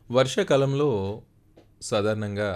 వర్షాకాలంలో సాధారణంగా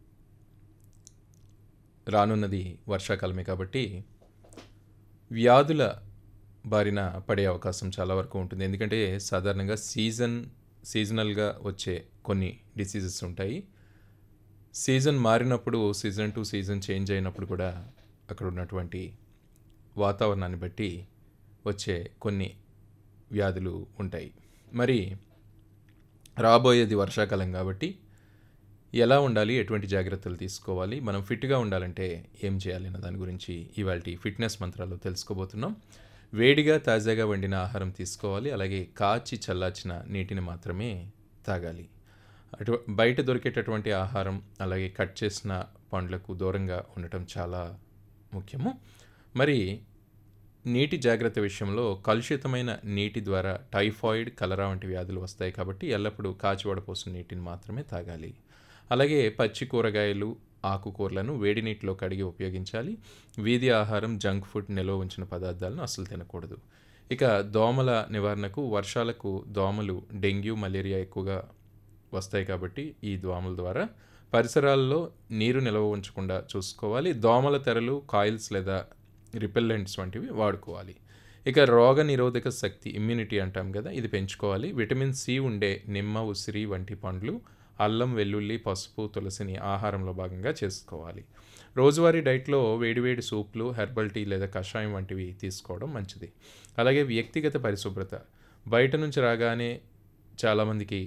రానున్నది వర్షాకాలమే కాబట్టి వ్యాధుల బారిన పడే అవకాశం చాలా వరకు ఉంటుంది ఎందుకంటే సాధారణంగా సీజన్ సీజనల్గా వచ్చే కొన్ని డిసీజెస్ ఉంటాయి సీజన్ మారినప్పుడు సీజన్ టు సీజన్ చేంజ్ అయినప్పుడు కూడా అక్కడ ఉన్నటువంటి వాతావరణాన్ని బట్టి వచ్చే కొన్ని వ్యాధులు ఉంటాయి మరి రాబోయేది వర్షాకాలం కాబట్టి ఎలా ఉండాలి ఎటువంటి జాగ్రత్తలు తీసుకోవాలి మనం ఫిట్గా ఉండాలంటే ఏం చేయాలి అన్న దాని గురించి ఇవాళ ఫిట్నెస్ మంత్రాలు తెలుసుకోబోతున్నాం వేడిగా తాజాగా వండిన ఆహారం తీసుకోవాలి అలాగే కాచి చల్లార్చిన నీటిని మాత్రమే తాగాలి అటు బయట దొరికేటటువంటి ఆహారం అలాగే కట్ చేసిన పండ్లకు దూరంగా ఉండటం చాలా ముఖ్యము మరి నీటి జాగ్రత్త విషయంలో కలుషితమైన నీటి ద్వారా టైఫాయిడ్ కలరా వంటి వ్యాధులు వస్తాయి కాబట్టి ఎల్లప్పుడూ కాచి వడపోసిన నీటిని మాత్రమే తాగాలి అలాగే పచ్చి కూరగాయలు ఆకుకూరలను వేడి నీటిలో కడిగి ఉపయోగించాలి వీధి ఆహారం జంక్ ఫుడ్ నిల్వ ఉంచిన పదార్థాలను అస్సలు తినకూడదు ఇక దోమల నివారణకు వర్షాలకు దోమలు డెంగ్యూ మలేరియా ఎక్కువగా వస్తాయి కాబట్టి ఈ దోమల ద్వారా పరిసరాల్లో నీరు నిల్వ ఉంచకుండా చూసుకోవాలి దోమల తెరలు కాయిల్స్ లేదా రిపెల్లెంట్స్ వంటివి వాడుకోవాలి ఇక రోగ నిరోధక శక్తి ఇమ్యూనిటీ అంటాం కదా ఇది పెంచుకోవాలి విటమిన్ సి ఉండే నిమ్మ ఉసిరి వంటి పండ్లు అల్లం వెల్లుల్లి పసుపు తులసిని ఆహారంలో భాగంగా చేసుకోవాలి రోజువారీ డైట్లో వేడివేడి సూప్లు హెర్బల్ టీ లేదా కషాయం వంటివి తీసుకోవడం మంచిది అలాగే వ్యక్తిగత పరిశుభ్రత బయట నుంచి రాగానే చాలామందికి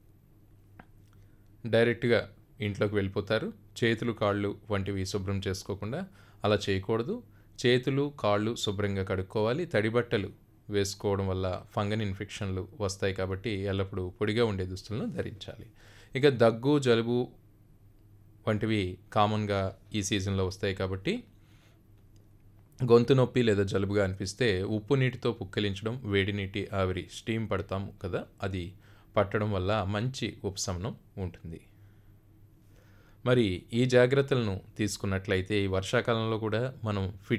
డైరెక్ట్గా ఇంట్లోకి వెళ్ళిపోతారు చేతులు కాళ్ళు వంటివి శుభ్రం చేసుకోకుండా అలా చేయకూడదు చేతులు కాళ్ళు శుభ్రంగా కడుక్కోవాలి తడి బట్టలు వేసుకోవడం వల్ల ఫంగన్ ఇన్ఫెక్షన్లు వస్తాయి కాబట్టి ఎల్లప్పుడూ పొడిగా ఉండే దుస్తులను ధరించాలి ఇక దగ్గు జలుబు వంటివి కామన్గా ఈ సీజన్లో వస్తాయి కాబట్టి గొంతు నొప్పి లేదా జలుబుగా అనిపిస్తే ఉప్పు నీటితో పుక్కలించడం వేడి నీటి ఆవిరి స్టీమ్ పడతాం కదా అది పట్టడం వల్ల మంచి ఉపశమనం ఉంటుంది మరి ఈ జాగ్రత్తలను తీసుకున్నట్లయితే ఈ వర్షాకాలంలో కూడా మనం ఫిట్